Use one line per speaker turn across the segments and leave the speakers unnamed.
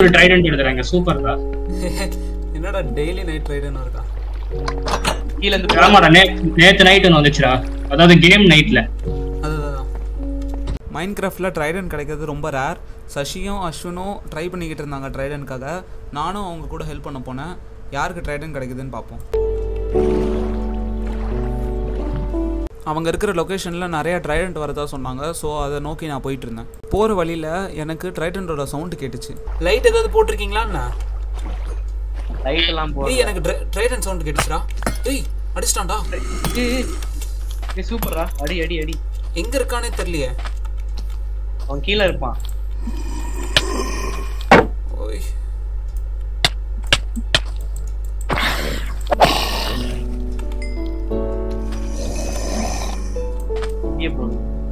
ஒரு ட்ரைடன்ட் எடுத்துறாங்க சூப்பர்டா
என்னடா டெய்லி நைட் ரைடுன்னு இருக்கா
கீழ இருந்து
ஆமாடா நே நேத்து நைட் ஒன்று வந்துச்சுடா அதாவது கேம் நைட்ல
அதுதான் மைண்ட் கிராஃப்டில் ட்ரைடன் கிடைக்கிறது ரொம்ப ரேர் சசியும் அஸ்வினும் ட்ரை பண்ணிக்கிட்டு இருந்தாங்க ட்ரைடனுக்காக நானும் அவங்க கூட ஹெல்ப் பண்ண போனேன் யாருக்கு ட்ரைடன் கிடைக்குதுன்னு பார்ப்போம் அவங்க இருக்கிற லொக்கேஷனில் நிறைய ட்ரைடன்ட் வரதா சொன்னாங்க ஸோ அதை நோக்கி நான் போயிட்டு இருந்தேன் போகிற வழியில் எனக்கு ட்ரைடன்ட்டோட சவுண்டு கேட்டுச்சு லைட் ஏதாவது போட்டிருக்கீங்களா
லைட் எல்லாம் போ
ஏய் எனக்கு ட்ரைடன் சவுண்ட் கேட்டுச்சுடா ஏய் அடிச்சிட்டான்டா
ஏய் சூப்பர்ரா அடி அடி அடி
எங்க இருக்கானே தெரியலையே
அவன் கீழ இருப்பான்
ஓய்
இங்கே போ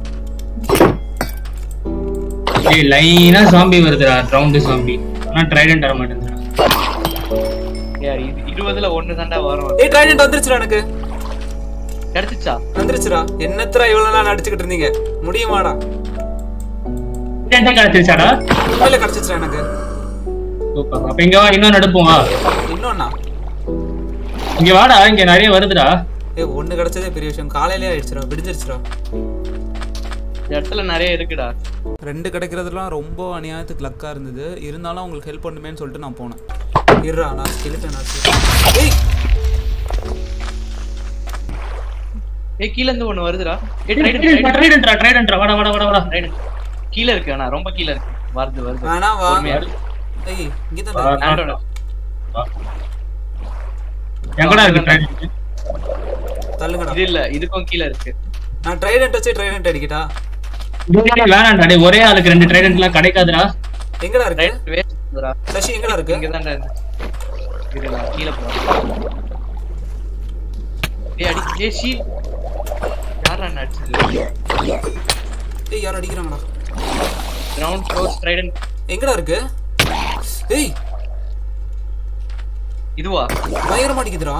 ஏய் லைனா சாம்பி வருதுடா ரவுண்டு சாம்பி ஆனா ட்ரைடன்ட் வர மாட்டேங்குதுடா
யார் இது இருபதுல ஒண்ணு தாண்டா வரும்
ஏய் ட்ரைடன்ட் வந்துருச்சுடா எனக்கு
கிடைச்சிச்சா
வந்துருச்சுடா என்னத்தரா இவ்வளவு நாள் அடிச்சுக்கிட்டு இருந்தீங்க முடியுமாடா
ட்ரைடன்ட் கிடைச்சிருச்சாடா
உண்மையில கிடைச்சிச்சுடா எனக்கு
சூப்பர் அப்ப இங்க வா இன்னும் நடுப்போம் வா
இன்னொன்னா
இங்க வாடா இங்க நிறைய வருதுடா
ஏய் ஒண்ணு கிடைச்சதே பெரிய விஷயம் காலையிலே ஆயிடுச்சுடா விடிஞ்சிருச்சுடா
இந்த இடத்துல நிறைய இருக்குடா
ரெண்டு கிடைக்கிறதுலாம் ரொம்ப அநியாயத்துக்கு லக்கா இருந்தது இருந்தாலும் அவங்களுக்கு ஹெல்ப் பண்ணுமேன்னு சொல்லிட்டு நான் போனேன் இருடா நான் ஸ்கெலிட்டன் ஆச்சு ஏய்
ஏய் கீழ இருந்து ஒண்ணு வருதுடா ஏய் ட்ரைடன் ட்ரைடன்
ட்ரைடன்ட்ரா ட்ரைடன்ட்ரா வாடா வாடா வாடா வாடா
ட்ரைடன் கீழ இருக்கு ஆனா ரொம்ப கீழ இருக்கு வருது வருது
வேணா வா
பொறுமையா.
ஏய் இங்க
வா.
தான்
ஆண்டோட
எங்கடா இருக்கு ட்ரைடன்ட்
தள்ளுங்கடா
இது இல்ல இதுக்கும் கீழ இருக்கு
நான் ட்ரைடன்ட் வச்சு ட்ரைடன்ட் அடிக்கட்டா
வேணாம்டா டேய் ஒரே ஆளுக்கு ரெண்டு ட்ரைடன்ட் எல்லாம் கிடைக்காதுடா
எங்கடா இருக்கு
ரைட் வேஸ்ட்டா
சசி எங்கடா இருக்கு
இங்க தான்டா இருக்கு இரு நான் கீழ போறேன் ஏய் அடி ஏய் ஷீ யாரா அடிச்சது
ஏய் யார் அடிக்கிறாங்கடா
கிரவுண்ட் க்ளோஸ் ட்ரைடன்
எங்கடா இருக்கு ஏய்
இதுவா
பயங்கரமா அடிக்குதுடா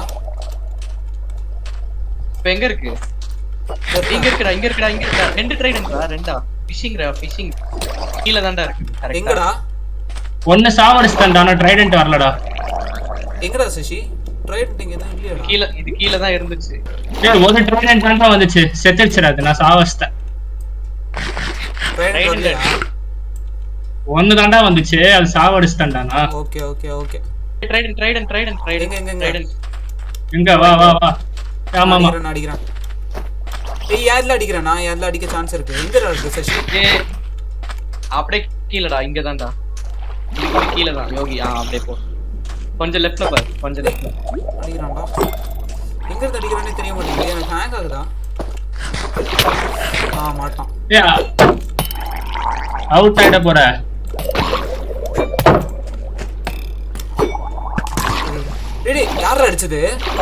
இப்ப எங்க இருக்கு இங்க இருக்குடா இங்க இருக்குடா இங்க இருக்குடா ரெண்டு ட்ரைடன்டா ரெண்டா ஃபிஷிங்ரா ஃபிஷிங் கீழ தான்டா இருக்கு கரெக்டா
எங்கடா
ஒன்னு சாவடிச்சுட்டான்டா ஆனா ட்ரைடன்ட் வரலடா
எங்கடா சசி ட்ரைடன்ட் இங்க தான் இல்லையாடா
கீழ இது கீழ தான் இருந்துச்சு
டேய் ஒரு ட்ரைடன்ட் தான் வந்துச்சு செத்துடுச்சுடா அது நான் சாவச்சிட்டேன்
ட்ரைடன்ட்
Trident
வரலையா
ஒன்னு தாண்டா வந்துச்சு அது சாவடிச்சுட்டான்டா நான்
ஓகே ஓகே ஓகே
ட்ரைடன் ட்ரைடன் ட்ரைடன் ட்ரைடன்
எங்க, எங்க, எங்க?
ட்ரைடன்
எங்க வா வா வா ஆமா ஆமா
அடிக்கிறேன் அடிக்கிறேன் ஏய் யாரில் அடிக்கிறேன் நான் யாரில் அடிக்க சான்ஸ் இருக்கு எங்கடா இருக்கு சசி
ஏய் அப்படியே கீழடா இங்க தான்டா இது கீழ தான் யோகி ஆ அப்படியே போ கொஞ்சம் லெஃப்ட்ல பாரு கொஞ்சம் லெஃப்ட்ல
அடிக்கிறான்டா எங்க இருந்து அடிக்கிறானே தெரிய மாட்டேங்குது எனக்கு ஹேங் ஆகுதா ஆ மாட்டான்
அவுட் ஆயிட போற
டேய் டேய், யார்ரா அடிச்சது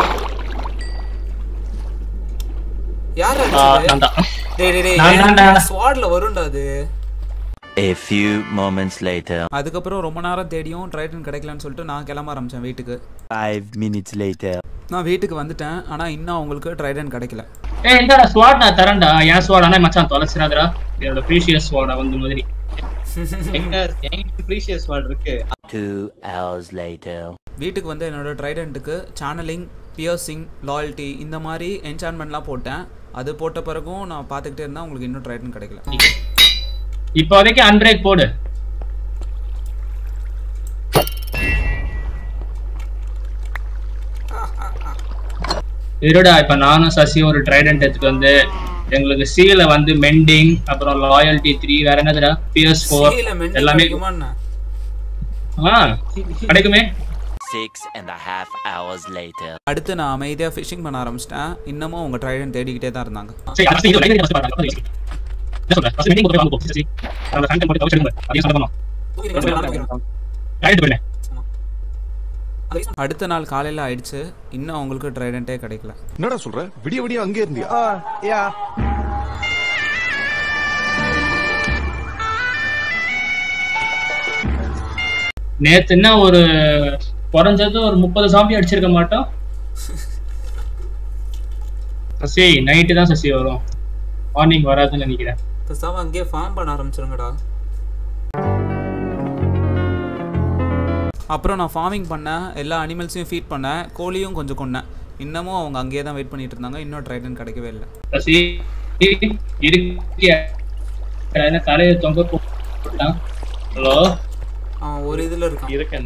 யார்
ஆ,
அடிச்சது
நான் தான்.
டேய் டேய்
நான் தான்டா.
டேய் ஸ்வாட்ல வரும்டா அது
A few moments later.
அதுக்கப்புறம் ரொம்ப நேரம் தேடியும் ட்ரைடன் கிடைக்கலன்னு சொல்லிட்டு நான் கிளம்ப ஆரம்பிச்சேன் வீட்டுக்கு
Five minutes later.
நான் வீட்டுக்கு வந்துட்டேன் ஆனா இன்னும் அவங்களுக்கு ட்ரைடன் கிடைக்கல
ஏய் இந்த ஸ்வாட் நான் தரேன்டா என் ஸ்வாட் ஆனா மச்சான் தொலைச்சிடாதடா என்னோட ப்ரீஷியஸ் ஸ்வாட வந்து மாதிரி
எங்க எங்க ப்ரீஷியஸ் வார்ட் இருக்கு
Two hours later.
வீட்டுக்கு வந்து என்னோட ட்ரைடண்ட்டுக்கு சேனலிங் பியர்சிங் லாயல்ட்டி இந்த மாதிரி என்சான்மெண்ட்லாம் போட்டேன் அது போட்ட பிறகும் நான் பார்த்துக்கிட்டே இருந்தால் உங்களுக்கு இன்னும் ட்ரைடன் கிடைக்கல
இப்போதைக்கு அன்பிரேக் போடு இருடா இப்ப நானும் சசியும் ஒரு ட்ரைடன்ட் எடுத்துட்டு வந்து எங்களுக்கு சீல வந்து மெண்டிங் அப்புறம் லாயல்டி த்ரீ வேற என்னதுடா பிஎஸ் ஃபோர்
சீல மெண்டல்
எல்லாமே
கிடைக்குமா என்ன?
ஆ கிடைக்குமே
Six and a half hours later.
அடுத்து நான் அமைதியாக ஃபிஷிங் பண்ண ஆரம்பிச்சிட்டேன் இன்னமும் அவங்க ட்ரைடன் தேடிக்கிட்டே தான் இருந்தாங்க
சரி first இது line first பாருடா, first என்ன சொல்ற first meeting போய் வாங்க போ சரி நம்ம ஃபேன் போட்டு கவுச்சு எடுங்க அதே சண்டை பண்ணோம் ரைட் பண்ணு
அடுத்த நாள் காலையில் ஆயிடுச்சு இன்னும் அவங்களுக்கு ட்ரைடண்ட்டே கிடைக்கல
என்னடா சொல்ற விடிய விடிய அங்கே இருந்தியா
நேத்து என்ன ஒரு குறைஞ்சது ஒரு முப்பது சாம்பி அடிச்சிருக்க மாட்டோம் சசி நைட்டு தான் சசி வரும் மார்னிங் வராதுன்னு நினைக்கிறேன்
பேசாம அங்கேயே ஃபார்ம் பண்ண ஆரம்பிச்சிருங்கடா அப்புறம் நான் ஃபார்மிங் பண்ணேன் எல்லா அனிமல்ஸையும் ஃபீட் பண்ணேன் கோழியும் கொஞ்சம் கொன்னேன் இன்னமும் அவங்க அங்கேயே தான் வெயிட் பண்ணிட்டு இருந்தாங்க இன்னும் ட்ரைடன் கிடைக்கவே இல்லை
சசி இருக்கியா என்ன தலையை தொங்க போட்டான் ஹலோ
அவன் ஒரு இதில் இருக்கான்
இருக்கேன்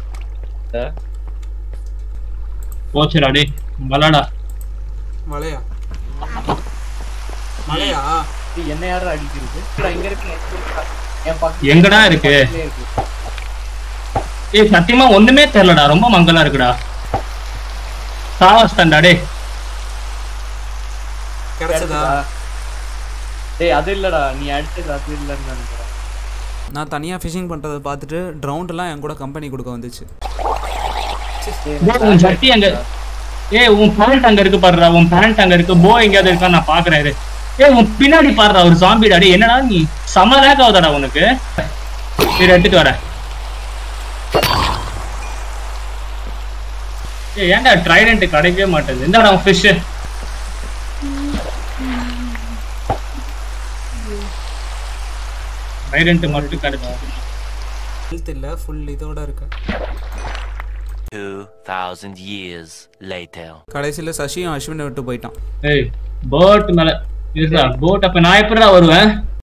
போச்சுடா டே வலாடா
மலையா மலையா
இது என்ன யாரும் அடிக்கிறது இல்ல, இங்க இருக்கு இங்க இருக்கு. என் பக்கத்துல
எங்கடா இருக்கு
இருக்கு
ஏய் சத்தியமா ஒண்ணுமே தெரியலடா ரொம்ப மங்கலா இருக்குடா சாவஸ்தான்டா டே
கிடைச்சதா
டேய் அது இல்லடா நீ அடிச்சது அது இல்லன்னு நினைக்கிறேன்
நான் தனியாக ஃபிஷிங் பண்ணுறதை பார்த்துட்டு ட்ரவுண்டெல்லாம் என் கூட கம்பெனி கொடுக்க வந்துச்சு
டேய், உன் சட்டி அங்க ஏய் உன் பேண்ட் அங்க இருக்கு பாருடா உன் பேண்ட் அங்க இருக்கு போ எங்கேயாவது இருக்கா நான் பாக்குறேன் இரு. ஏய் உன் பின்னாடி பாருடா ஒரு சாம்பிடா டேய் என்னடா நீ செம லேக் ஆகுதாடா உனக்கு சரி எடுத்துட்டு வரேன் ஏய் ஏன்டா ட்ரைடன்ட் கிடைக்கவே மாட்டேங்குது இந்தாடா உன் ஃபிஷ் ட்ரைடன்ட் மட்டும் கிடைக்கும்
ஹெல்த் இல்லை ஃபுல் இதோட இருக்கு
2,000 years later.
கடைசியில் சசியும் அஸ்வினை விட்டு போயிட்டான்
ஏய் போட் மேல இருடா போட் அப்ப நான் எப்படிடா வருவேன்